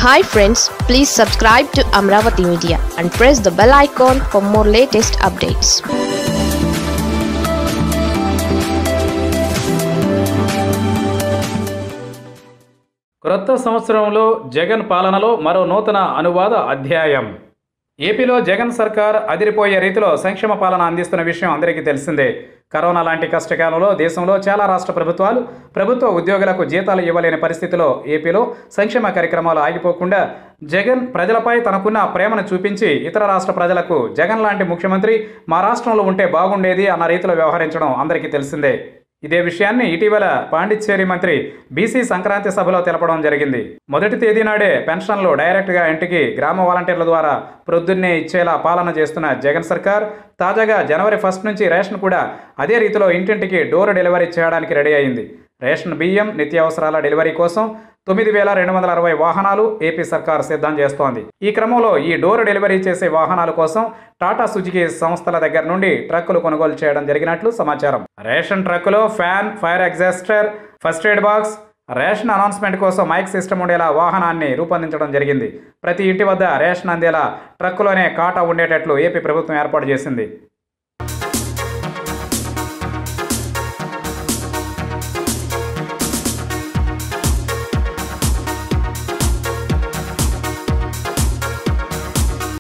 hi friends please subscribe to Amaravati media and press the bell icon for more latest updates క్రొత్త సంవత్సరంలో జగన్ పాలనలో మరో నూతన అనువాద అధ్యాయం ఏపీలో జగన్ సర్కార్ అదిరిపోయే రీతిలో సంక్షేమ పాలన అందిస్తున్న విషయం అందరికీ తెలిసిందే కరోనా లాంటి కష్టకాలంలో దేశంలో చాలా రాష్ట్ర ప్రభుత్వాలు ప్రభుత్వ ఉద్యోగులకు జీతాలు ఇవ్వలేని పరిస్థితిలో ఏపీలో సంక్షేమ కార్యక్రమాలు ఆగిపోకుండా జగన్ ప్రజలపై తనకున్న ప్రేమను చూపించి ఇతర రాష్ట్ర ప్రజలకు జగన్ లాంటి ముఖ్యమంత్రి మా రాష్ట్రంలో ఉంటే బాగుండేది అన్న రీతిలో వ్యవహరించడం అందరికీ తెలిసిందే ఇదే విషయాన్ని ఇటీవల పాండిచ్చేరి మంత్రి బీసీ సంక్రాంతి సభలో తెలపడం జరిగింది మొదటి తేదీ నాడే పెన్షన్లు డైరెక్ట్గా ఇంటికి గ్రామ వాలంటీర్ల ద్వారా ప్రొద్దున్నే ఇచ్చేలా పాలన చేస్తున్న జగన్ సర్కార్ తాజాగా జనవరి ఫస్ట్ నుంచి రేషన్ కూడా అదే రీతిలో ఇంటింటికి డోర్ డెలివరీ చేయడానికి రెడీ అయింది రేషన్ బియ్యం నిత్యావసరాల డెలివరీ కోసం తొమ్మిది వేల రెండు వందల అరవై వాహనాలు ఏపీ సర్కార్ సిద్ధం చేస్తోంది ఈ క్రమంలో ఈ డోర్ డెలివరీ చేసే వాహనాల కోసం టాటా సుజుకి సంస్థల దగ్గర నుండి ట్రక్కులు కొనుగోలు చేయడం జరిగినట్లు సమాచారం రేషన్ ట్రక్కులో fan fire exhauster first aid box ration announcement కోసం మైక్ సిస్టమ్ ఉండేలా వాహనాన్ని రూపొందించడం జరిగింది ప్రతి ఇంటి వద్ద రేషన్ అందేలా ట్రక్కులోనే కాటా ఉండేటట్లు ఏపీ ప్రభుత్వం ఏర్పాటు చేసింది